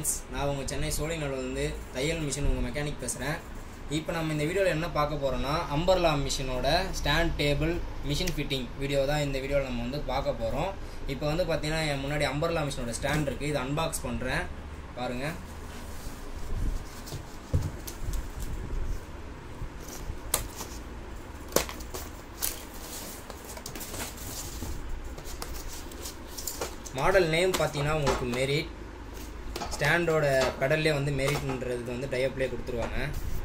friends நான் உங்கள் சென்னை சோழிநல்லூர்லேருந்து தையல் மிஷின் உங்கள் மெக்கானிக் பேசுகிறேன் இப்போ நம்ம இந்த வீடியோவில் என்ன பார்க்க போகிறோன்னா அம்பர்லா மிஷினோட stand table machine fitting video தான் இந்த வீடியோவில் நம்ம வந்து பார்க்க போகிறோம் இப்போ வந்து பார்த்தீங்கன்னா என் முன்னாடி அம்பர்லா மிஷினோட ஸ்டாண்ட் இருக்குது இது அன்பாக்ஸ் பண்ணுறேன் பாருங்கள் மாடல் நேம் பார்த்தீங்கன்னா உங்களுக்கு மெரிட் ஸ்டாண்டோட பெடல்லே வந்து மெரிட்ன்றது வந்து டைப்லேயே கொடுத்துருவாங்க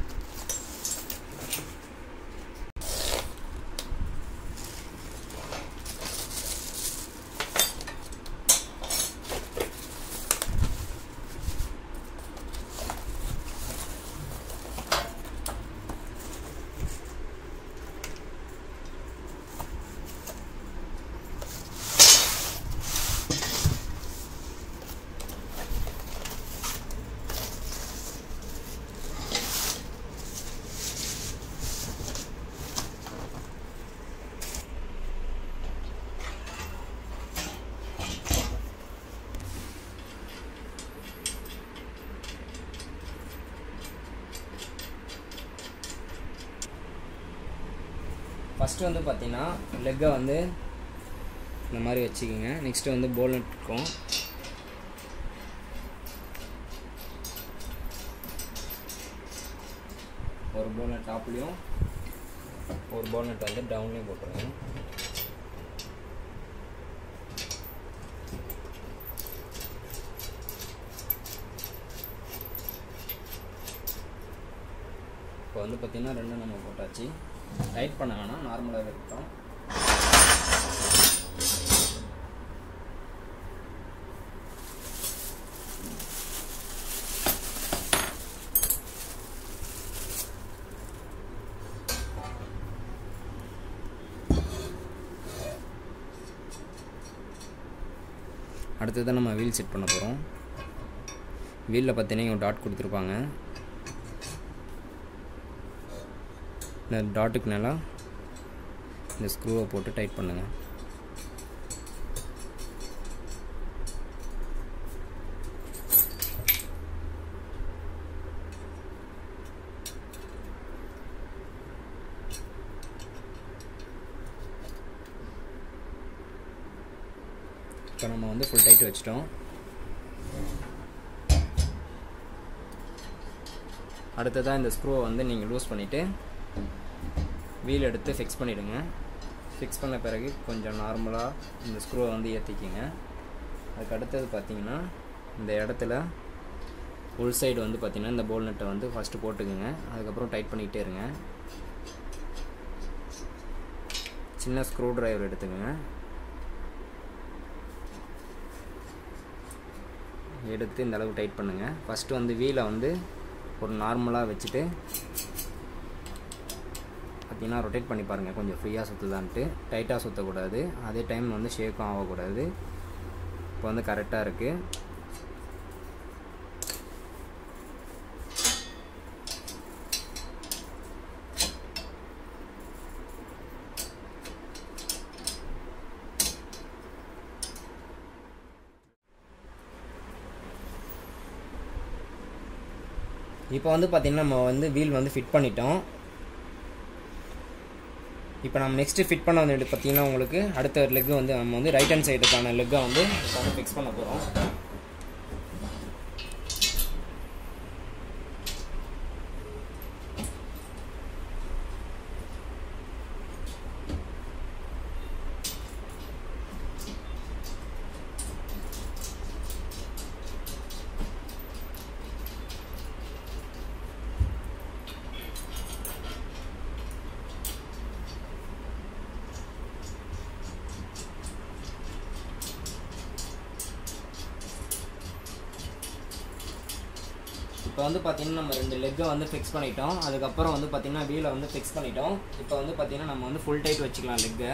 ஃபஸ்ட்டு வந்து பார்த்தீங்கன்னா லெக்கை வந்து இந்த மாதிரி வச்சுக்கோங்க நெக்ஸ்ட்டு வந்து போல்நட் இருக்கும் ஒரு போல்நட் டாப்லேயும் ஒரு போல்நட் வந்து டவுன்லேயும் போட்டுருங்க இப்போ வந்து பார்த்திங்கன்னா ரெண்டும் நம்ம போட்டாச்சு டைட் பண்ண வேணாம் நார்மலாகவே இருக்கட்டும் அடுத்தது நம்ம வீல் செட் பண்ண போகிறோம் வீலில் பார்த்தீங்கன்னா இங்கே டாட் கொடுத்துருப்பாங்க இந்த டாட்டுக்கு மேலே இந்த ஸ்க்ரூவை போட்டு டைட் பண்ணுங்கள் இப்போ நம்ம வந்து ஃபுல் டைட் வச்சிட்டோம் அடுத்ததாக இந்த ஸ்க்ரூவை வந்து நீங்கள் லூஸ் பண்ணிவிட்டு வீல் எடுத்து ஃபிக்ஸ் பண்ணிவிடுங்க ஃபிக்ஸ் பண்ண பிறகு கொஞ்சம் நார்மலாக இந்த ஸ்க்ரூவை வந்து ஏற்றிக்கிங்க அதுக்கு அடுத்தது பார்த்தீங்கன்னா இந்த இடத்துல உள் சைடு வந்து பார்த்திங்கன்னா இந்த போல் நட்டை வந்து ஃபஸ்ட்டு போட்டுக்குங்க அதுக்கப்புறம் டைட் பண்ணிக்கிட்டே இருங்க சின்ன ஸ்க்ரூ ட்ரைவர் எடுத்துக்கங்க எடுத்து இந்த அளவு டைட் பண்ணுங்கள் ஃபஸ்ட்டு வந்து வீலை வந்து ஒரு நார்மலாக வச்சுட்டு பார்த்தீங்கன்னா ரொட்டேட் பண்ணி பாருங்கள் கொஞ்சம் ஃப்ரீயாக சுற்றுதான்ட்டு டைட்டாக சுற்றக்கூடாது அதே டைம் வந்து ஷேக்கும் ஆகக்கூடாது இப்போ வந்து கரெக்டாக இருக்குது இப்போ வந்து பார்த்திங்கன்னா நம்ம வந்து வீல் வந்து ஃபிட் பண்ணிட்டோம் இப்போ நம்ம நெக்ஸ்ட்டு ஃபிட் பண்ண வந்து பார்த்தீங்கன்னா உங்களுக்கு அடுத்த லெக்கு வந்து நம்ம வந்து ரைட் ஹேண்ட் சைடுக்கான லெக்கை வந்து இப்போ வந்து ஃபிக்ஸ் பண்ண போகிறோம் இப்போ வந்து பார்த்தீங்கன்னா நம்ம ரெண்டு லெக்கை வந்து ஃபிக்ஸ் பண்ணிட்டோம் அதுக்கப்புறம் வந்து பார்த்தீங்கன்னா வீலை வந்து ஃபிக்ஸ் பண்ணிட்டோம் இப்போ வந்து பார்த்தீங்கன்னா நம்ம வந்து ஃபுல் டைட் வச்சுக்கலாம் லெக்கை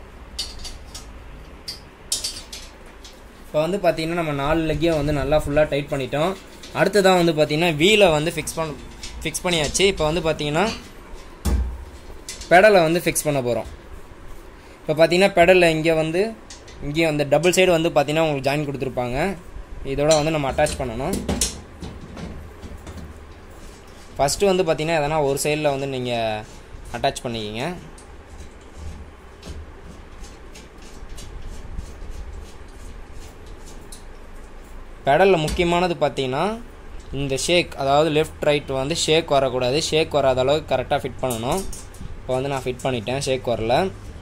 இப்போ வந்து பார்த்தீங்கன்னா நம்ம நாலு லெக்கையும் வந்து நல்லா ஃபுல்லாக டைட் பண்ணிட்டோம் அடுத்ததான் வந்து பார்த்தீங்கன்னா வீலை வந்து ஃபிக்ஸ் பண்ண ஃபிக்ஸ் பண்ணியாச்சு இப்போ வந்து பார்த்தீங்கன்னா பெடலை வந்து ஃபிக்ஸ் பண்ண போகிறோம் இப்போ பார்த்தீங்கன்னா பெடலில் இங்கே வந்து இங்கேயும் அந்த டபுள் சைடு வந்து பார்த்தீங்கன்னா உங்களுக்கு ஜாயின் கொடுத்துருப்பாங்க இதோட வந்து நம்ம அட்டாச் பண்ணணும் ஃபஸ்ட்டு வந்து பார்த்தீங்கன்னா எதனா ஒரு சைடில் வந்து நீங்கள் அட்டாச் பண்ணிக்கிங்க பெடலில் முக்கியமானது பார்த்தீங்கன்னா இந்த ஷேக் அதாவது லெஃப்ட் ரைட் வந்து ஷேக் வரக்கூடாது ஷேக் வராத அளவுக்கு கரெக்டாக ஃபிட் பண்ணணும் இப்போ வந்து நான் ஃபிட் பண்ணிட்டேன் ஷேக் வரல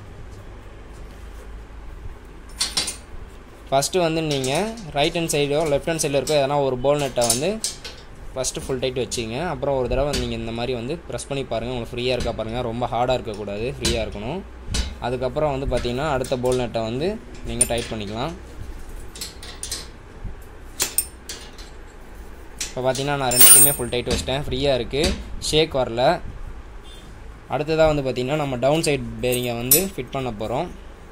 ஃபஸ்ட்டு வந்து நீங்கள் ரைட் ஹேண்ட் சைடோ லெஃப்ட் ஹேண்ட் சைடில் இருக்கோ எதனா ஒரு போல் நெட்டை வந்து ஃபஸ்ட்டு ஃபுல் டைட் வச்சுங்க அப்புறம் ஒரு தடவை நீங்கள் இந்த மாதிரி வந்து ப்ரெஸ் பண்ணி பாருங்கள் உங்களுக்கு ஃப்ரீயாக இருக்கா பாருங்கள் ரொம்ப ஹார்டாக இருக்கக்கூடாது ஃப்ரீயாக இருக்கணும் அதுக்கப்புறம் வந்து பார்த்தீங்கன்னா அடுத்த போல் நெட்டை வந்து நீங்கள் டைட் பண்ணிக்கலாம் இப்போ பார்த்தீங்கன்னா நான் ரெண்டுக்குமே ஃபுல் டைட் வச்சிட்டேன் ஃப்ரீயாக இருக்குது ஷேக் வரல அடுத்ததாக வந்து பார்த்திங்கன்னா நம்ம டவுன் சைட் பேரிங்கை வந்து ஃபிட் பண்ண போகிறோம்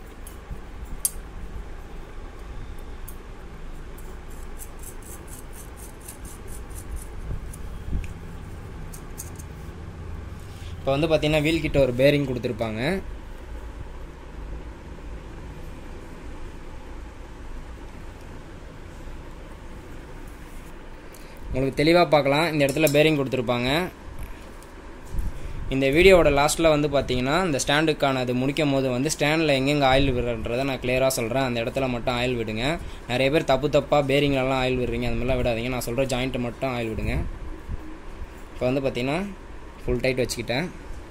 இப்போ வந்து பார்த்தீங்கன்னா வீல் கிட்ட ஒரு பேரிங் கொடுத்துருப்பாங்க உங்களுக்கு தெளிவாக பார்க்கலாம் இந்த இடத்துல பேரிங் கொடுத்துருப்பாங்க இந்த வீடியோவோட லாஸ்ட்டில் வந்து பார்த்தீங்கன்னா இந்த ஸ்டாண்டுக்கான அது முடிக்கும் போது வந்து ஸ்டாண்டில் எங்கெங்கே ஆயில் விடுறன்றதை நான் கிளியராக சொல்கிறேன் அந்த இடத்துல மட்டும் ஆயில் விடுங்க நிறைய பேர் தப்பு தப்பாக பேரிங்லலாம் ஆயில் விடுறீங்க அந்த மாதிரிலாம் விடாதீங்க நான் சொல்கிற ஜாயிண்ட்டை மட்டும் ஆயில் விடுங்க இப்போ வந்து பார்த்தீங்கன்னா ஃபுல் டைட் வச்சுக்கிட்டேன்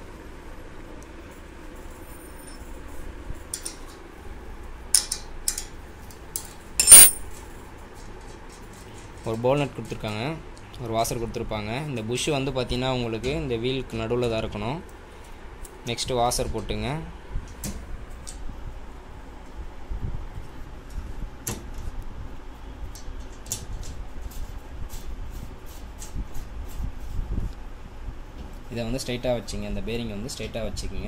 ஒரு போல்நட் கொடுத்துருக்காங்க ஒரு வாசர் கொடுத்துருப்பாங்க இந்த புஷ் வந்து பார்த்திங்கன்னா உங்களுக்கு இந்த வீலுக்கு நடுவில் தான் இருக்கணும் நெக்ஸ்ட்டு வாசர் போட்டுங்க இதை வந்து ஸ்ட்ரைட்டாக வச்சுங்க இந்த பேரிங்கை வந்து ஸ்ட்ரைட்டாக வச்சுக்கோங்க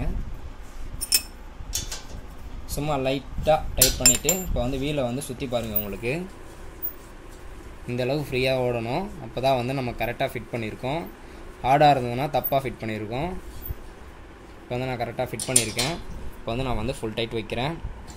சும்மா லைட்டாக டைட் பண்ணிவிட்டு இப்போ வந்து வீலை வந்து சுற்றி பாருங்கள் உங்களுக்கு இந்த அளவு ஃப்ரீயாக ஓடணும் அப்போ தான் வந்து நம்ம கரெக்டாக ஃபிட் பண்ணியிருக்கோம் ஹார்டாக இருந்ததுன்னா தப்பாக ஃபிட் பண்ணியிருக்கோம் இப்போ வந்து நான் கரெக்டாக ஃபிட் பண்ணியிருக்கேன் இப்போ வந்து நான் வந்து ஃபுல் டைட் வைக்கிறேன்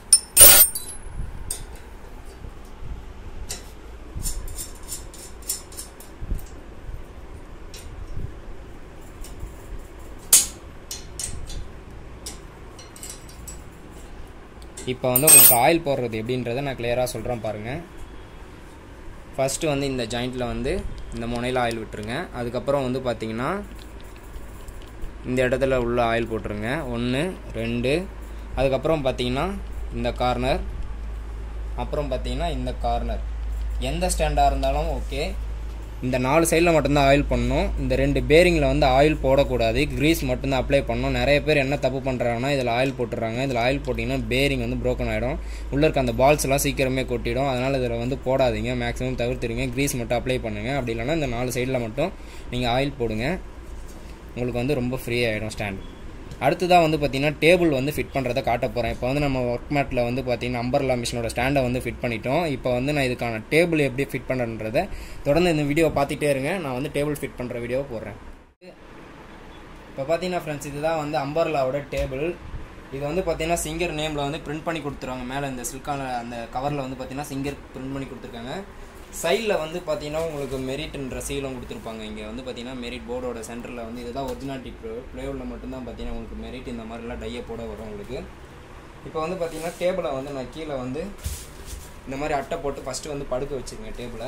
இப்போ வந்து உங்களுக்கு ஆயில் போடுறது எப்படின்றத நான் கிளியராக சொல்கிறேன் பாருங்கள் ஃபஸ்ட்டு வந்து இந்த ஜாயிண்ட்டில் வந்து இந்த முனையில் ஆயில் விட்டுருங்க அதுக்கப்புறம் வந்து பார்த்திங்கன்னா இந்த இடத்துல உள்ள ஆயில் போட்டுருங்க ஒன்று ரெண்டு அதுக்கப்புறம் பார்த்தீங்கன்னா இந்த கார்னர் அப்புறம் பார்த்தீங்கன்னா இந்த கார்னர் எந்த ஸ்டாண்டாக இருந்தாலும் ஓகே இந்த நாலு சைடில் மட்டும்தான் ஆயில் பண்ணணும் இந்த ரெண்டு பேரிங்கில் வந்து ஆயில் போடக்கூடாது க்ரீஸ் மட்டும்தான் அப்ளை பண்ணணும் நிறைய பேர் என்ன தப்பு பண்ணுறாங்கன்னா இதில் ஆயில் போட்டுறாங்க இதில் ஆயில் போட்டிங்கன்னா பேரிங் வந்து ப்ரோக்கன் ஆகிடும் உள்ளே இருக்க அந்த பால்ஸ் எல்லாம் சீக்கிரமே கொட்டிடும் அதனால் இதில் வந்து போடாதீங்க மேக்ஸிமம் தவிர்த்துருங்க க்ரீஸ் மட்டும் அப்ளை பண்ணுங்கள் அப்படி இல்லைன்னா இந்த நாலு சைடில் மட்டும் நீங்கள் ஆயில் போடுங்க உங்களுக்கு வந்து ரொம்ப ஃப்ரீ ஆகிடும் ஸ்டாண்டு அடுத்ததாக வந்து பார்த்திங்கன்னா டேபிள் வந்து ஃபிட் பண்ணுறதை காட்ட போகிறேன் இப்போ வந்து நம்ம ஒர்க் மேட்டில் வந்து பார்த்திங்கன்னா அம்பர்லா மிஷினோட ஸ்டாண்டை வந்து ஃபிட் பண்ணிட்டோம் இப்போ வந்து நான் இதுக்கான டேபிள் எப்படி ஃபிட் பண்ணுறன்றதை தொடர்ந்து இந்த வீடியோ பார்த்துட்டே இருங்க நான் வந்து டேபிள் ஃபிட் பண்ணுற வீடியோ போடுறேன் இப்போ பார்த்தீங்கன்னா ஃப்ரெண்ட்ஸ் இதுதான் வந்து அம்பர்லாவோட டேபிள் இது வந்து பார்த்தீங்கன்னா சிங்கர் நேமில் வந்து பிரிண்ட் பண்ணி கொடுத்துருவாங்க மேலே இந்த சில்கான அந்த கவரில் வந்து பார்த்தீங்கன்னா சிங்கர் பிரிண்ட் பண்ணி கொடுத்துருக்காங்க சைடில் வந்து பார்த்தீங்கன்னா உங்களுக்கு மெரிட்ன்ற சீலும் கொடுத்துருப்பாங்க இங்கே வந்து பார்த்தீங்கன்னா மெரிட் போர்டோட சென்டரில் வந்து இதுதான் ஒரிஜினாலிட்டி ப்ளே ப்ளேவுல மட்டும்தான் பார்த்தீங்கன்னா உங்களுக்கு மெரிட் இந்த மாதிரிலாம் டையை போட வரும் உங்களுக்கு இப்போ வந்து பார்த்தீங்கன்னா டேபிளை வந்து நான் கீழே வந்து இந்த மாதிரி அட்டை போட்டு ஃபஸ்ட்டு வந்து படுக்க வச்சுருங்க டேபிளை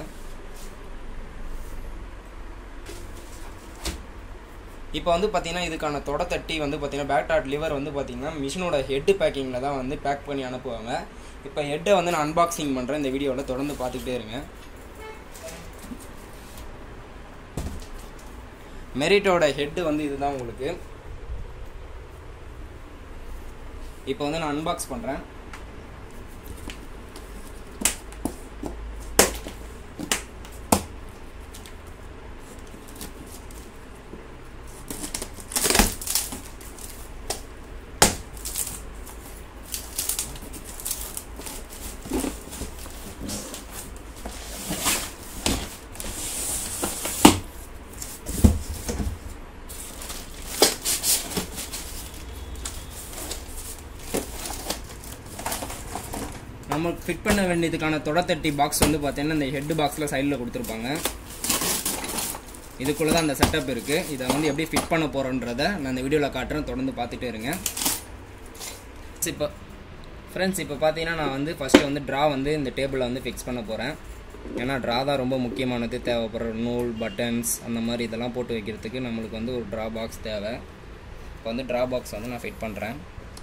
இப்போ வந்து பார்த்தீங்கன்னா இதுக்கான தொட தட்டி வந்து பார்த்தீங்கன்னா பேக் டாட் லிவர் வந்து பார்த்தீங்கன்னா மிஷினோட ஹெட்டு பேக்கிங்கில் தான் வந்து பேக் பண்ணி அனுப்புவாங்க இப்போ ஹெட்டை வந்து நான் அன்பாக்சிங் பண்ணுறேன் இந்த வீடியோவில் தொடர்ந்து பார்த்துக்கிட்டே இருங்க மெரிட்டோட ஹெட்டு வந்து இதுதான் உங்களுக்கு இப்போ வந்து நான் அன்பாக்ஸ் பண்ணுறேன் நம்ம ஃபிட் பண்ண வேண்டியதுக்கான தொடத்தட்டி பாக்ஸ் வந்து பார்த்தீங்கன்னா இந்த ஹெட் பாக்ஸில் சைடில் கொடுத்துருப்பாங்க இதுக்குள்ளே தான் அந்த செட்டப் இருக்குது இதை வந்து எப்படி ஃபிட் பண்ண போகிறோன்றத நான் இந்த வீடியோவில் காட்டுறேன் தொடர்ந்து பார்த்துட்டே இருங்க இப்போ ஃப்ரெண்ட்ஸ் இப்போ பார்த்தீங்கன்னா நான் வந்து ஃபஸ்ட்டு வந்து ட்ரா வந்து இந்த டேபிளில் வந்து ஃபிக்ஸ் பண்ண போகிறேன் ஏன்னா ட்ரா தான் ரொம்ப முக்கியமானது தேவைப்படுற நூல் பட்டன்ஸ் அந்த மாதிரி இதெல்லாம் போட்டு வைக்கிறதுக்கு நம்மளுக்கு வந்து ஒரு ட்ரா பாக்ஸ் தேவை இப்போ வந்து ட்ரா பாக்ஸ் வந்து நான் ஃபிட் பண்ணுறேன்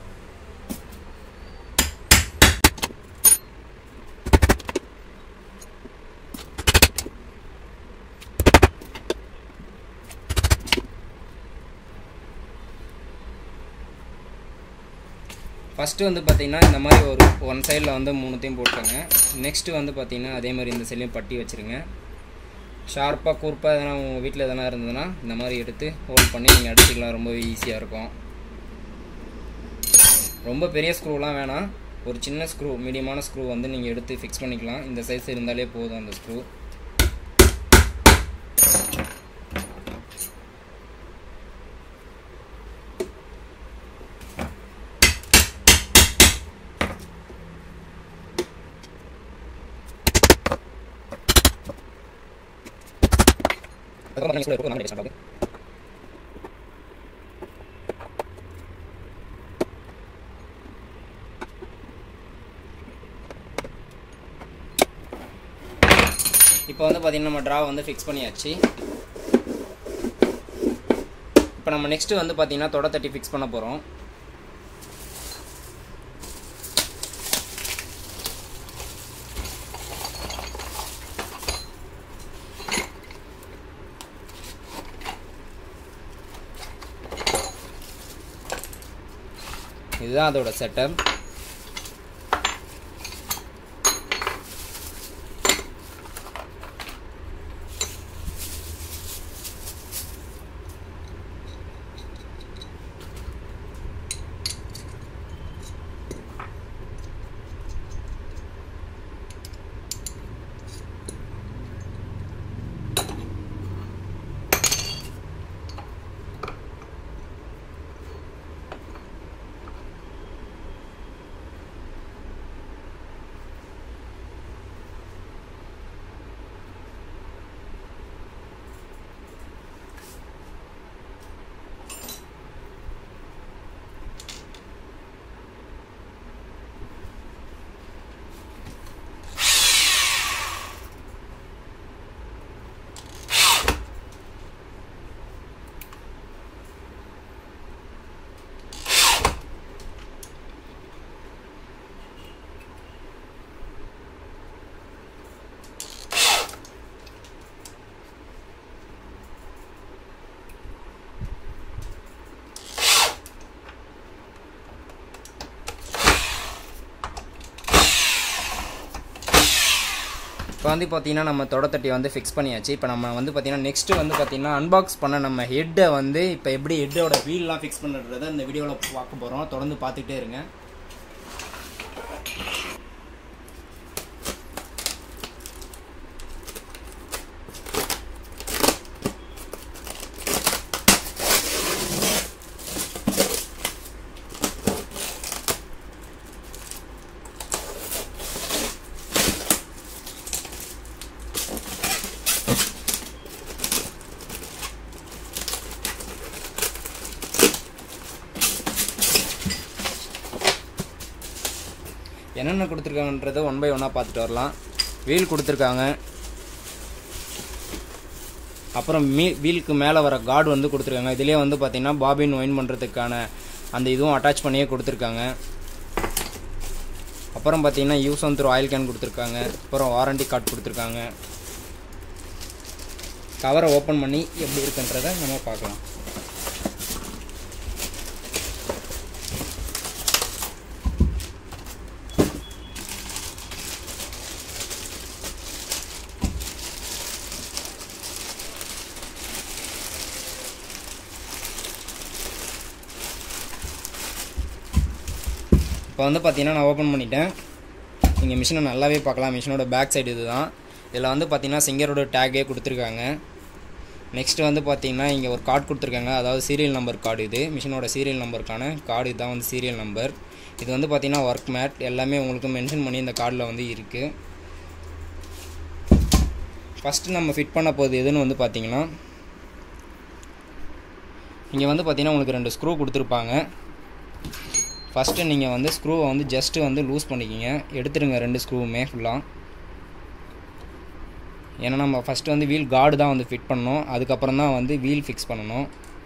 ஃபஸ்ட்டு வந்து பார்த்தீங்கன்னா இந்த மாதிரி ஒரு ஒன் சைடில் வந்து மூணுத்தையும் போட்டுங்க நெக்ஸ்ட்டு வந்து பார்த்தீங்கன்னா அதே மாதிரி இந்த சைட்லையும் பட்டி வச்சுருங்க ஷார்ப்பாக கூர்ப்பாக எதனா உங்கள் வீட்டில் எதனா இருந்ததுன்னா இந்த மாதிரி எடுத்து ஹோல்ட் பண்ணி நீங்கள் அடிச்சிக்கலாம் ரொம்ப ஈஸியாக இருக்கும் ரொம்ப பெரிய ஸ்க்ரூலாம் வேணாம் ஒரு சின்ன ஸ்க்ரூ மீடியமான ஸ்க்ரூ வந்து நீங்கள் எடுத்து ஃபிக்ஸ் பண்ணிக்கலாம் இந்த சைஸ் இருந்தாலே போதும் அந்த ஸ்க்ரூ இப்போ வந்து பார்த்தீங்கன்னா நம்ம ட்ரா வந்து ஃபிக்ஸ் பண்ணியாச்சு இப்போ நம்ம நெக்ஸ்ட்டு வந்து பார்த்தீங்கன்னா தொட தட்டி ஃபிக்ஸ் பண்ண போகிறோம் இதுதான் அதோட செட்டப் இப்போ வந்து பார்த்தீங்கன்னா நம்ம தொடத்தட்டி வந்து ஃபிக்ஸ் பண்ணியாச்சு இப்போ நம்ம வந்து பார்த்தீங்கன்னா நெக்ஸ்ட்டு வந்து பார்த்தீங்கன்னா அன்பாக்ஸ் பண்ண நம்ம ஹெட்டை வந்து இப்போ எப்படி ஹெட்டோட வீல்லாம் ஃபிக்ஸ் பண்ணுறத இந்த வீடியோவில் பார்க்க போகிறோம் தொடர்ந்து பார்த்துக்கிட்டே இருங்க என்னென்ன கொடுத்துருக்காங்கன்றதை ஒன் பை ஒன்னாக பார்த்துட்டு வரலாம் வீல் கொடுத்துருக்காங்க அப்புறம் மீ வீலுக்கு மேலே வர கார்டு வந்து கொடுத்துருக்காங்க இதுலேயே வந்து பார்த்தீங்கன்னா பாபின் ஒயின் பண்ணுறதுக்கான அந்த இதுவும் அட்டாச் பண்ணியே கொடுத்துருக்காங்க அப்புறம் பார்த்தீங்கன்னா use and throw oil can கொடுத்துருக்காங்க அப்புறம் வாரண்டி கார்டு கொடுத்துருக்காங்க கவரை ஓப்பன் பண்ணி எப்படி இருக்குன்றதை நம்ம பார்க்கலாம் இப்போ வந்து பார்த்தீங்கன்னா நான் ஓப்பன் பண்ணிட்டேன் நீங்கள் மிஷினை நல்லாவே பார்க்கலாம் மிஷினோட பேக் சைடு இதுதான் இதில் வந்து பார்த்தீங்கன்னா சிங்கரோட டேக்கே கொடுத்துருக்காங்க நெக்ஸ்ட் வந்து பார்த்தீங்கன்னா இங்கே ஒரு கார்டு கொடுத்துருக்காங்க அதாவது சீரியல் நம்பர் கார்டு இது மிஷினோட சீரியல் நம்பருக்கான கார்டு இதுதான் வந்து சீரியல் நம்பர் இது வந்து பார்த்தீங்கன்னா ஒர்க் மேட் எல்லாமே உங்களுக்கு மென்ஷன் பண்ணி இந்த கார்டில் வந்து இருக்குது ஃபஸ்ட்டு நம்ம ஃபிட் பண்ண போகுது எதுன்னு வந்து பார்த்தீங்கன்னா இங்கே வந்து பார்த்தீங்கன்னா உங்களுக்கு ரெண்டு ஸ்க்ரூ கொடுத்துருப்பாங்க ஃபஸ்ட்டு நீங்கள் வந்து ஸ்க்ரூவை வந்து ஜஸ்ட்டு வந்து லூஸ் பண்ணிக்கிங்க எடுத்துடுங்க ரெண்டு ஸ்க்ரூவுமே ஃபுல்லாக ஏன்னா நம்ம ஃபஸ்ட்டு வந்து வீல் கார்டு தான் வந்து ஃபிட் பண்ணணும் அதுக்கப்புறம் தான் வந்து வீல் ஃபிக்ஸ் பண்ணணும்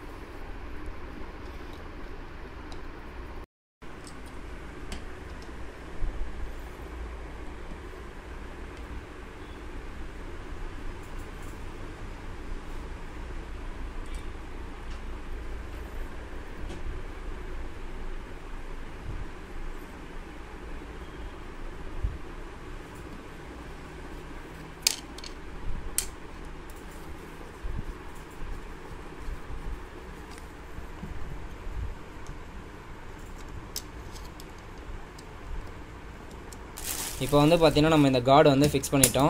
இப்போ வந்து பார்த்தீங்கன்னா நம்ம இந்த கார்டு வந்து ஃபிக்ஸ் பண்ணிட்டோம்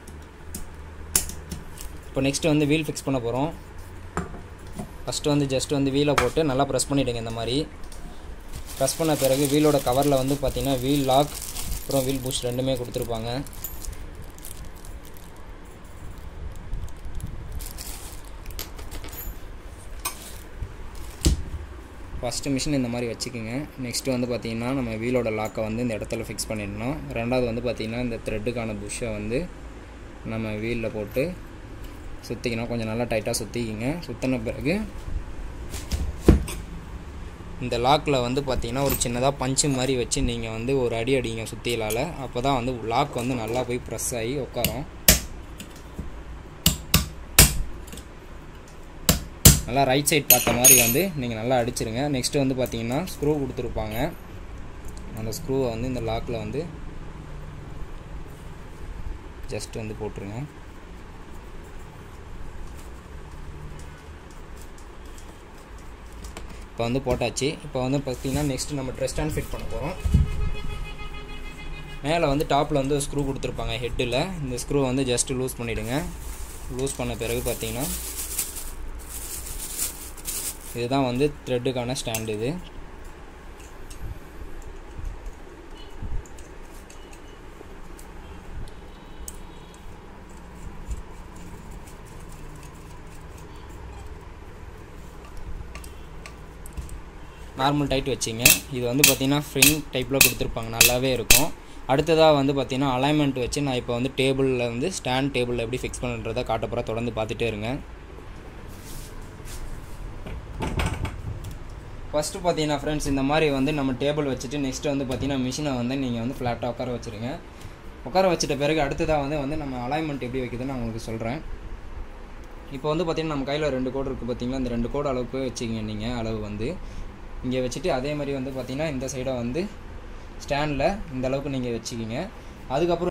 இப்போ நெக்ஸ்ட்டு வந்து வீல் ஃபிக்ஸ் பண்ண போகிறோம் ஃபஸ்ட்டு வந்து ஜஸ்ட் வந்து வீலை போட்டு நல்லா ப்ரெஸ் பண்ணிவிடுங்க இந்த மாதிரி ப்ரெஸ் பண்ண பிறகு வீலோட கவரில் வந்து பார்த்தீங்கன்னா வீல் லாக் அப்புறம் வீல் புஷ் ரெண்டுமே கொடுத்துருப்பாங்க ஃபஸ்ட்டு மிஷின் இந்த மாதிரி வச்சுக்கோங்க நெக்ஸ்ட்டு வந்து பார்த்திங்கன்னா நம்ம வீலோட லாக்கை வந்து இந்த இடத்துல ஃபிக்ஸ் பண்ணிடணும் ரெண்டாவது வந்து பார்த்திங்கன்னா இந்த த்ரெட்டுக்கான புஷ்ஷை வந்து நம்ம வீலில் போட்டு சுற்றிக்கணும் கொஞ்சம் நல்லா டைட்டாக சுற்றிக்கிங்க சுற்றின பிறகு இந்த லாக்கில் வந்து பார்த்திங்கன்னா ஒரு சின்னதாக பஞ்சு மாதிரி வச்சு நீங்கள் வந்து ஒரு அடி அடிங்க சுற்றிலால் அப்போ தான் வந்து லாக் வந்து நல்லா போய் ப்ரெஸ் ஆகி உட்காரும் நல்லா ரைட் சைட் பார்த்த மாதிரி வந்து நீங்கள் நல்லா அடிச்சிருங்க நெக்ஸ்ட்டு வந்து பார்த்தீங்கன்னா ஸ்க்ரூ கொடுத்துருப்பாங்க அந்த ஸ்க்ரூவை வந்து இந்த லாக்கில் வந்து ஜஸ்ட் வந்து போட்டுருங்க இப்போ வந்து போட்டாச்சு இப்போ வந்து பார்த்தீங்கன்னா நெக்ஸ்ட்டு நம்ம ட்ரெஸ் ஸ்டாண்ட் ஃபிட் பண்ண போகிறோம் மேலே வந்து டாப்பில் வந்து ஸ்க்ரூ கொடுத்துருப்பாங்க ஹெட்டில் இந்த ஸ்க்ரூ வந்து ஜஸ்ட்டு லூஸ் பண்ணிவிடுங்க லூஸ் பண்ண பிறகு பார்த்தீங்கன்னா இதுதான் வந்து த்ரெட்டுக்கான ஸ்டாண்டு இது நார்மல் டைட் வச்சிங்க இது வந்து பார்த்திங்கன்னா ஃப்ரிங் டைப்பில் கொடுத்துருப்பாங்க நல்லாவே இருக்கும் அடுத்ததாக வந்து பார்த்திங்கன்னா அலைன்மெண்ட் வச்சு நான் இப்போ வந்து டேபிளில் வந்து ஸ்டாண்ட் டேபிளில் எப்படி ஃபிக்ஸ் பண்ணுறதை காட்ட போகிற தொடர்ந்து பார்த்துட்டே இருங்க ஃபஸ்ட்டு பார்த்தீங்கன்னா ஃப்ரெண்ட்ஸ் இந்த மாதிரி வந்து நம்ம டேபிள் வச்சுட்டு நெக்ஸ்ட்டு வந்து பார்த்தீங்கன்னா மிஷினை வந்து நீங்கள் வந்து ஃப்ளாட்டாக உட்கார வச்சுருங்க உட்கார வச்சுட்ட பிறகு அடுத்ததாக வந்து வந்து நம்ம அலைன்மெண்ட் எப்படி வைக்கிறதுன்னு நான் உங்களுக்கு சொல்கிறேன் இப்போ வந்து பார்த்திங்கன்னா நம்ம கையில் ரெண்டு கோடு இருக்குது பார்த்தீங்களா இந்த ரெண்டு கோடு அளவுக்கு வச்சுக்கிங்க நீங்கள் அளவு வந்து இங்கே வச்சுட்டு அதே மாதிரி வந்து பார்த்திங்கன்னா இந்த சைடை வந்து ஸ்டாண்டில் இந்த அளவுக்கு நீங்கள் வச்சுக்கிங்க அதுக்கப்புறம்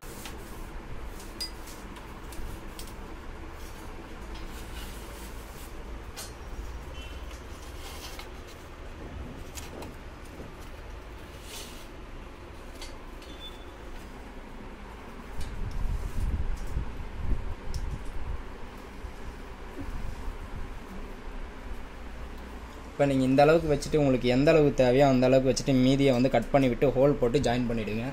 இப்போ நீங்கள் இந்த அளவுக்கு வச்சுட்டு உங்களுக்கு எந்த அளவுக்கு தேவையோ அந்த அளவுக்கு வச்சுட்டு மீதியை வந்து கட் பண்ணி விட்டு ஹோல் போட்டு ஜாயின் பண்ணிவிடுங்க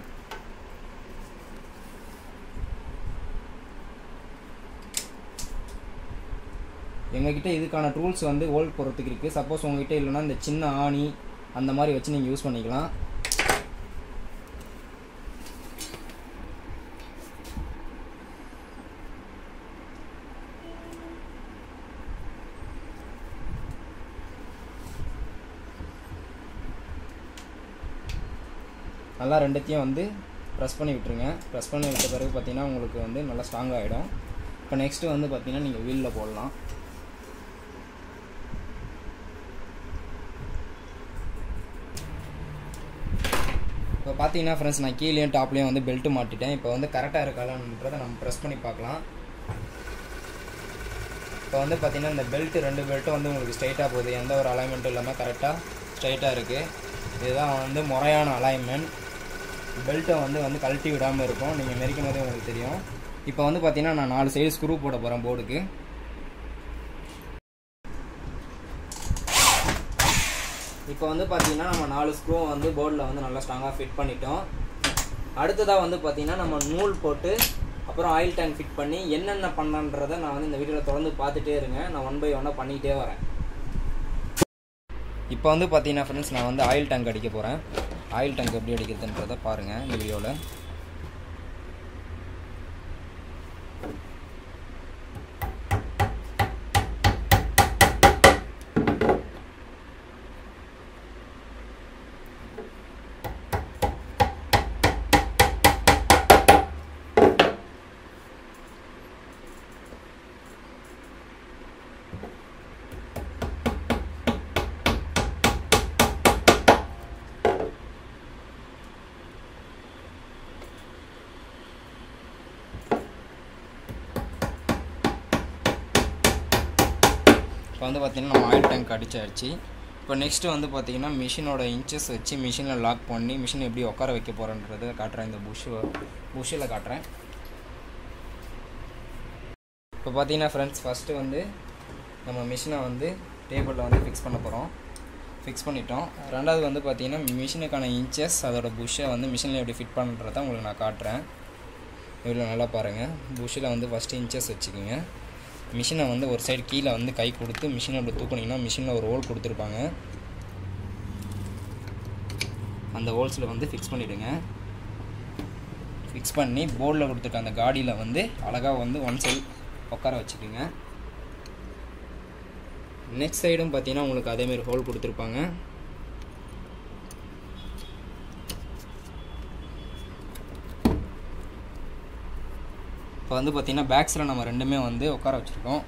எங்ககிட்ட இதுக்கான டூல்ஸ் வந்து ஹோல் போடுறதுக்கு இருக்குது சப்போஸ் உங்ககிட்ட இல்லைன்னா இந்த சின்ன ஆணி அந்த மாதிரி வச்சு நீங்கள் யூஸ் பண்ணிக்கலாம் நல்லா ரெண்டுத்தையும் வந்து ப்ரெஸ் பண்ணி விட்டுருங்க ப்ரெஸ் பண்ணி விட்ட பிறகு பார்த்தீங்கன்னா உங்களுக்கு வந்து நல்லா ஸ்ட்ராங் ஆகிடும் இப்போ நெக்ஸ்ட்டு வந்து பார்த்தீங்கன்னா நீங்கள் வீலில் போடலாம் இப்போ பார்த்தீங்கன்னா ஃப்ரெண்ட்ஸ் நான் கீழேயும் டாப்லேயும் வந்து பெல்ட்டு மாட்டிட்டேன் இப்போ வந்து கரெக்டாக இருக்காலான்றதை நம்ம ப்ரெஸ் பண்ணி பார்க்கலாம் இப்போ வந்து பார்த்தீங்கன்னா இந்த பெல்ட்டு ரெண்டு பெல்ட்டும் வந்து உங்களுக்கு ஸ்ட்ரைட்டாக போகுது எந்த ஒரு அலைன்மெண்ட்டும் இல்லாமல் கரெக்டாக ஸ்ட்ரைட்டாக இருக்குது இதுதான் வந்து முறையான அலைன்மெண்ட் பெல்ட்டை வந்து வந்து கழட்டி விடாமல் இருக்கும் நீங்கள் மெரிக்கும் போதே உங்களுக்கு தெரியும் இப்போ வந்து பார்த்தீங்கன்னா நான் நாலு சைடு ஸ்க்ரூ போட போகிறேன் போர்டுக்கு இப்போ வந்து பார்த்தீங்கன்னா நம்ம நாலு ஸ்க்ரூ வந்து போர்டில் வந்து நல்லா ஸ்ட்ராங்காக ஃபிட் பண்ணிட்டோம் அடுத்ததாக வந்து பார்த்தீங்கன்னா நம்ம நூல் போட்டு அப்புறம் ஆயில் டேங்க் ஃபிட் பண்ணி என்னென்ன பண்ணன்றதை நான் வந்து இந்த வீடியோவில் தொடர்ந்து பார்த்துட்டே இருங்க நான் ஒன் பை ஒன்னாக பண்ணிக்கிட்டே வரேன் இப்போ வந்து பார்த்தீங்கன்னா ஃப்ரெண்ட்ஸ் நான் வந்து ஆயில் டேங்க் அடிக்க போகிறேன் ஆயில் டேங்க் எப்படி அடிக்கிறதுன்றதை பாருங்கள் இந்த வீடியோவில் இப்போ வந்து பார்த்திங்கன்னா நம்ம ஆயில் டேங்க் அடிச்சாச்சு இப்போ நெக்ஸ்ட்டு வந்து பார்த்திங்கன்னா மிஷினோட இன்ச்சஸ் வச்சு மிஷினில் லாக் பண்ணி மிஷின் எப்படி உட்கார வைக்க போகிறேன்றதை காட்டுறேன் இந்த புஷ்ஷு புஷ்ஷில் காட்டுறேன் இப்போ பார்த்தீங்கன்னா ஃப்ரெண்ட்ஸ் ஃபஸ்ட்டு வந்து நம்ம மிஷினை வந்து டேபிளில் வந்து ஃபிக்ஸ் பண்ண போகிறோம் ஃபிக்ஸ் பண்ணிட்டோம் ரெண்டாவது வந்து பார்த்திங்கன்னா மிஷினுக்கான இன்ச்சஸ் அதோட புஷ்ஷை வந்து மிஷினில் எப்படி ஃபிட் பண்ணுறத உங்களுக்கு நான் காட்டுறேன் இவ்வளோ நல்லா பாருங்கள் புஷ்ஷில் வந்து ஃபஸ்ட்டு இன்ச்சஸ் வச்சுக்கோங்க மிஷினை வந்து ஒரு சைடு கீழே வந்து கை கொடுத்து மிஷினை அப்படி தூக்குனிங்கன்னா மிஷினில் ஒரு ஹோல் கொடுத்துருப்பாங்க அந்த ஹோல்ஸில் வந்து ஃபிக்ஸ் பண்ணிவிடுங்க ஃபிக்ஸ் பண்ணி போர்டில் கொடுத்துருக்க அந்த காடியில் வந்து அழகாக வந்து ஒன் சைடு உட்கார வச்சுக்கோங்க நெக்ஸ்ட் சைடும் பார்த்தீங்கன்னா உங்களுக்கு அதேமாரி ஹோல் கொடுத்துருப்பாங்க இப்போ வந்து பார்த்திங்கன்னா பேக்ஸில் நம்ம ரெண்டுமே வந்து உட்கார வச்சுருக்கோம்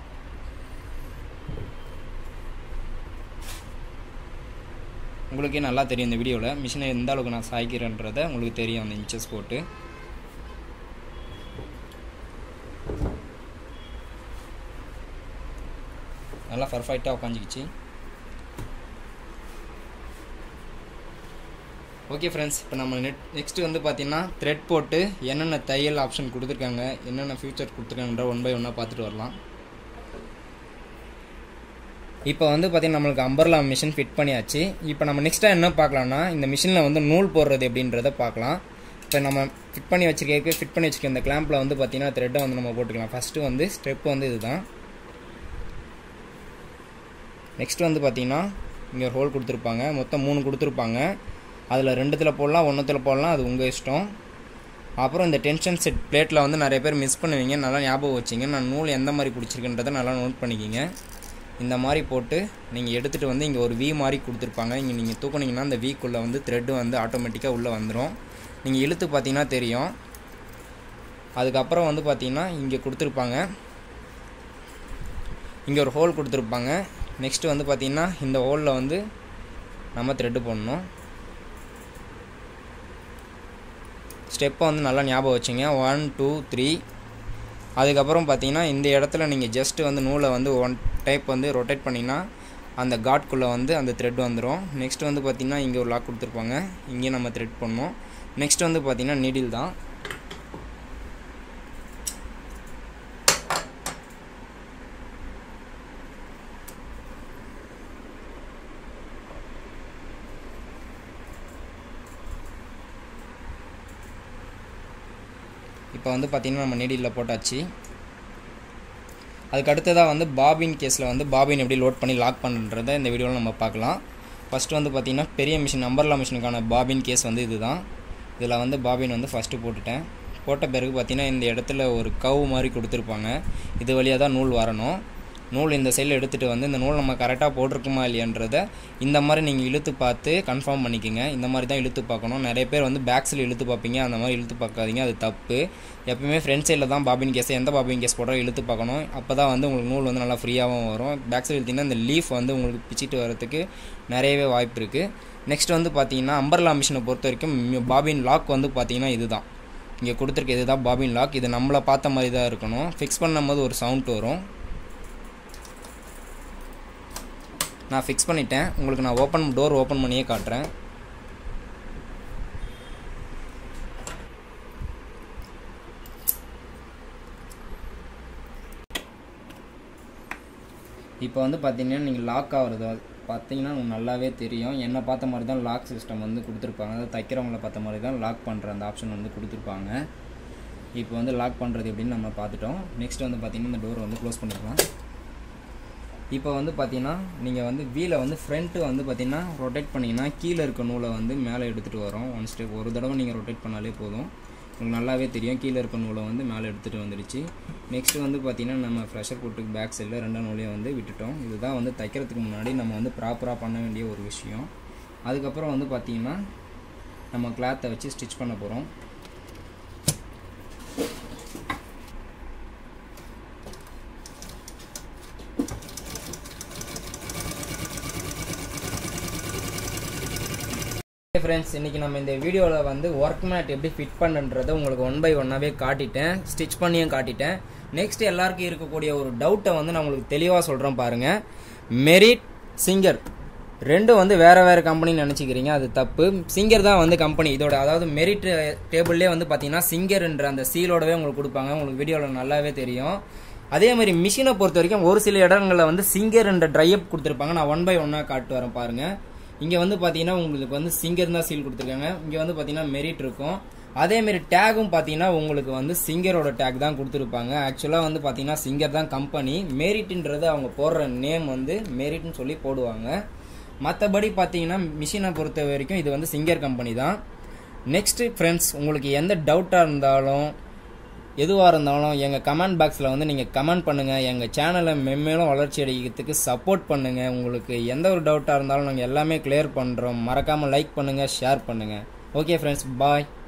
உங்களுக்கே நல்லா தெரியும் இந்த வீடியோவில் மிஷினை எந்த அளவுக்கு நான் சாய்க்கிறேன்றதை உங்களுக்கு தெரியும் அந்த இன்ச்சஸ் போட்டு நல்லா பர்ஃபெக்டாக உட்காந்துக்கிச்சு ஓகே ஃப்ரெண்ட்ஸ் இப்போ நம்ம நெட் நெக்ஸ்ட்டு வந்து பார்த்தீங்கன்னா த்ரெட் போட்டு என்னென்ன தையல் ஆப்ஷன் கொடுத்துருக்காங்க என்னென்ன ஃபியூச்சர் கொடுத்துருக்காங்கன்ற ஒன் பை ஒன்னாக பார்த்துட்டு வரலாம் இப்போ வந்து பார்த்தீங்கன்னா நம்மளுக்கு அம்பர்லா மிஷின் ஃபிட் பண்ணியாச்சு இப்போ நம்ம நெக்ஸ்ட்டாக என்ன பார்க்கலாம்னா இந்த மிஷினில் வந்து நூல் போடுறது எப்படின்றத பார்க்கலாம் இப்போ நம்ம ஃபிட் பண்ணி வச்சிருக்க ஃபிட் பண்ணி வச்சிருக்க இந்த கிளாம்பில் வந்து பார்த்தீங்கன்னா த்ரெட்டை வந்து நம்ம போட்டுக்கலாம் ஃபஸ்ட்டு வந்து ஸ்டெப் வந்து இதுதான் நெக்ஸ்ட் வந்து பார்த்தீங்கன்னா இங்கே ஒரு ஹோல் கொடுத்துருப்பாங்க மொத்தம் மூணு கொடுத்துருப்பாங்க அதில் ரெண்டுத்தில் போடலாம் ஒன்றுத்தில் போடலாம் அது உங்கள் இஷ்டம் அப்புறம் இந்த டென்ஷன் செட் பிளேட்டில் வந்து நிறைய பேர் மிஸ் பண்ணுவீங்க நல்லா ஞாபகம் வச்சிங்க நான் நூல் எந்த மாதிரி பிடிச்சிருக்குன்றதை நல்லா நோட் பண்ணிக்கிங்க இந்த மாதிரி போட்டு நீங்கள் எடுத்துகிட்டு வந்து இங்கே ஒரு வி மாதிரி கொடுத்துருப்பாங்க இங்கே நீங்கள் தூக்குனீங்கன்னா அந்த வீக்குள்ளே வந்து த்ரெட்டு வந்து ஆட்டோமேட்டிக்காக உள்ளே வந்துடும் நீங்கள் இழுத்து பார்த்தீங்கன்னா தெரியும் அதுக்கப்புறம் வந்து பார்த்தீங்கன்னா இங்கே கொடுத்துருப்பாங்க இங்கே ஒரு ஹோல் கொடுத்துருப்பாங்க நெக்ஸ்ட்டு வந்து பார்த்திங்கன்னா இந்த ஹோலில் வந்து நம்ம த்ரெட்டு போடணும் ஸ்டெப்பை வந்து நல்லா ஞாபகம் வச்சுங்க ஒன் டூ த்ரீ அதுக்கப்புறம் பார்த்தீங்கன்னா இந்த இடத்துல நீங்கள் ஜஸ்ட்டு வந்து நூலை வந்து ஒன் டைப் வந்து ரொட்டேட் பண்ணிங்கன்னா அந்த காட்குள்ளே வந்து அந்த த்ரெட் வந்துடும் நெக்ஸ்ட் வந்து பார்த்திங்கன்னா இங்கே ஒரு லாக் கொடுத்துருப்பாங்க இங்கே நம்ம த்ரெட் பண்ணணும் நெக்ஸ்ட் வந்து பார்த்திங்கன்னா நீடில் தான் இப்போ வந்து பார்த்திங்கன்னா நம்ம நீடிலில் போட்டாச்சு அதுக்கு அடுத்ததாக வந்து பாபின் கேஸில் வந்து பாபின் எப்படி லோட் பண்ணி லாக் பண்ணுறதை இந்த வீடியோவில் நம்ம பார்க்கலாம் ஃபஸ்ட்டு வந்து பார்த்திங்கன்னா பெரிய மிஷின் நம்பர்லா மிஷினுக்கான பாபின் கேஸ் வந்து இதுதான் இதில் வந்து பாபின் வந்து ஃபஸ்ட்டு போட்டுட்டேன் போட்ட பிறகு பார்த்திங்கன்னா இந்த இடத்துல ஒரு கவு மாதிரி கொடுத்துருப்பாங்க இது வழியாக தான் நூல் வரணும் நூல் இந்த சைடில் எடுத்துகிட்டு வந்து இந்த நூல் நம்ம கரெக்டாக போட்டிருக்குமா இல்லையன்றதை இந்த மாதிரி நீங்கள் இழுத்து பார்த்து கன்ஃபார்ம் பண்ணிக்கோங்க இந்த மாதிரி தான் இழுத்து பார்க்கணும் நிறைய பேர் வந்து பேக்ஸில் இழுத்து பார்ப்பீங்க அந்த மாதிரி இழுத்து பார்க்காதீங்க அது தப்பு எப்பவுமே ஃப்ரண்ட் சைடில் தான் பாபின் கேஸ் எந்த பாபின் கேஸ் போட்டாலும் இழுத்து பார்க்கணும் அப்போ தான் வந்து உங்களுக்கு நூல் வந்து நல்லா ஃப்ரீயாகவும் வரும் பேக் சைடு இழுத்திங்கன்னா இந்த லீஃப் வந்து உங்களுக்கு பிச்சிட்டு வரதுக்கு நிறையவே வாய்ப்பு இருக்குது நெக்ஸ்ட் வந்து பார்த்தீங்கன்னா அம்பர்லா மிஷினை பொறுத்த வரைக்கும் பாபின் லாக் வந்து பார்த்தீங்கன்னா இதுதான் இங்கே கொடுத்துருக்க இதுதான் பாபின் லாக் இது நம்மளை பார்த்த மாதிரி தான் இருக்கணும் ஃபிக்ஸ் பண்ணும்போது ஒரு சவுண்ட் வரும் நான் ஃபிக்ஸ் பண்ணிட்டேன் உங்களுக்கு நான் ஓப்பன் டோர் ஓப்பன் பண்ணியே காட்டுறேன் இப்போ வந்து பார்த்தீங்கன்னா நீங்கள் லாக் ஆகிறத பார்த்தீங்கன்னா உங்களுக்கு நல்லாவே தெரியும் என்னை பார்த்த மாதிரி தான் லாக் சிஸ்டம் வந்து கொடுத்துருப்பாங்க அதாவது தைக்கிறவங்கள பார்த்த மாதிரி தான் லாக் பண்ணுற அந்த ஆப்ஷன் வந்து கொடுத்துருப்பாங்க இப்போ வந்து லாக் பண்ணுறது எப்படின்னு நம்ம பார்த்துட்டோம் நெக்ஸ்ட் வந்து பார்த்தீங்கன்னா இந்த டோர் வந்து க்ளோஸ் பண்ணிக்கலாம் இப்போ வந்து பார்த்தீங்கன்னா நீங்கள் வந்து வீலை வந்து ஃப்ரண்ட்டு வந்து பார்த்தீங்கன்னா ரொட்டேட் பண்ணிங்கன்னா கீழே இருக்க நூலை வந்து மேலே எடுத்துகிட்டு வரோம் ஒன் ஸ்டெப் ஒரு தடவை நீங்கள் ரொட்டேட் பண்ணாலே போதும் உங்களுக்கு நல்லாவே தெரியும் கீழே இருக்க நூலை வந்து மேலே எடுத்துகிட்டு வந்துடுச்சு நெக்ஸ்ட்டு வந்து பார்த்திங்கன்னா நம்ம ப்ரெஷர் குட்டுக்கு பேக் சைடில் ரெண்டாம் நூலையும் வந்து விட்டுட்டோம் இதுதான் வந்து தைக்கிறதுக்கு முன்னாடி நம்ம வந்து ப்ராப்பராக பண்ண வேண்டிய ஒரு விஷயம் அதுக்கப்புறம் வந்து பார்த்திங்கன்னா நம்ம கிளாத்தை வச்சு ஸ்டிச் பண்ண போகிறோம் ஃப்ரெண்ட்ஸ் இன்றைக்கி நம்ம இந்த வீடியோவில் வந்து ஒர்க் மேட் எப்படி ஃபிட் பண்ணுன்றதை உங்களுக்கு ஒன் பை ஒன்னாகவே காட்டிட்டேன் ஸ்டிச் பண்ணியும் காட்டிட்டேன் நெக்ஸ்ட் எல்லாருக்கும் இருக்கக்கூடிய ஒரு டவுட்டை வந்து நான் உங்களுக்கு தெளிவாக சொல்கிறேன் பாருங்கள் மெரிட் சிங்கர் ரெண்டும் வந்து வேறு வேறு கம்பெனின்னு நினச்சிக்கிறீங்க அது தப்பு சிங்கர் தான் வந்து கம்பெனி இதோட அதாவது மெரிட் டேபிள்லேயே வந்து பார்த்தீங்கன்னா சிங்கர்ன்ற அந்த சீலோடவே உங்களுக்கு கொடுப்பாங்க உங்களுக்கு வீடியோவில் நல்லாவே தெரியும் அதே மாதிரி மிஷினை பொறுத்த வரைக்கும் ஒரு சில இடங்களில் வந்து சிங்கர்ன்ற ட்ரையப் கொடுத்துருப்பாங்க நான் ஒன் பை ஒன்னாக காட்டு வரேன் பாருங்கள் இங்கே வந்து பார்த்தீங்கன்னா உங்களுக்கு வந்து சிங்கர் தான் சீல் கொடுத்துருக்காங்க இங்கே வந்து பார்த்தீங்கன்னா மெரிட் இருக்கும் அதேமாரி டேகும் பார்த்தீங்கன்னா உங்களுக்கு வந்து சிங்கரோட டேக் தான் கொடுத்துருப்பாங்க ஆக்சுவலாக வந்து பார்த்தீங்கன்னா சிங்கர் தான் கம்பெனி மெரிட்ன்றது அவங்க போடுற நேம் வந்து மெரிட்னு சொல்லி போடுவாங்க மற்றபடி பார்த்தீங்கன்னா மிஷினை பொறுத்த வரைக்கும் இது வந்து சிங்கர் கம்பெனி தான் நெக்ஸ்ட்டு ஃப்ரெண்ட்ஸ் உங்களுக்கு எந்த டவுட்டாக இருந்தாலும் எதுவாக இருந்தாலும் எங்கள் கமெண்ட் பாக்ஸில் வந்து நீங்கள் கமெண்ட் பண்ணுங்கள் எங்கள் சேனலை மென்மேலும் வளர்ச்சி அடைக்கிறதுக்கு சப்போர்ட் பண்ணுங்கள் உங்களுக்கு எந்த ஒரு டவுட்டாக இருந்தாலும் நாங்கள் எல்லாமே கிளியர் பண்ணுறோம் மறக்காமல் லைக் பண்ணுங்கள் ஷேர் பண்ணுங்கள் ஓகே ஃப்ரெண்ட்ஸ் பாய்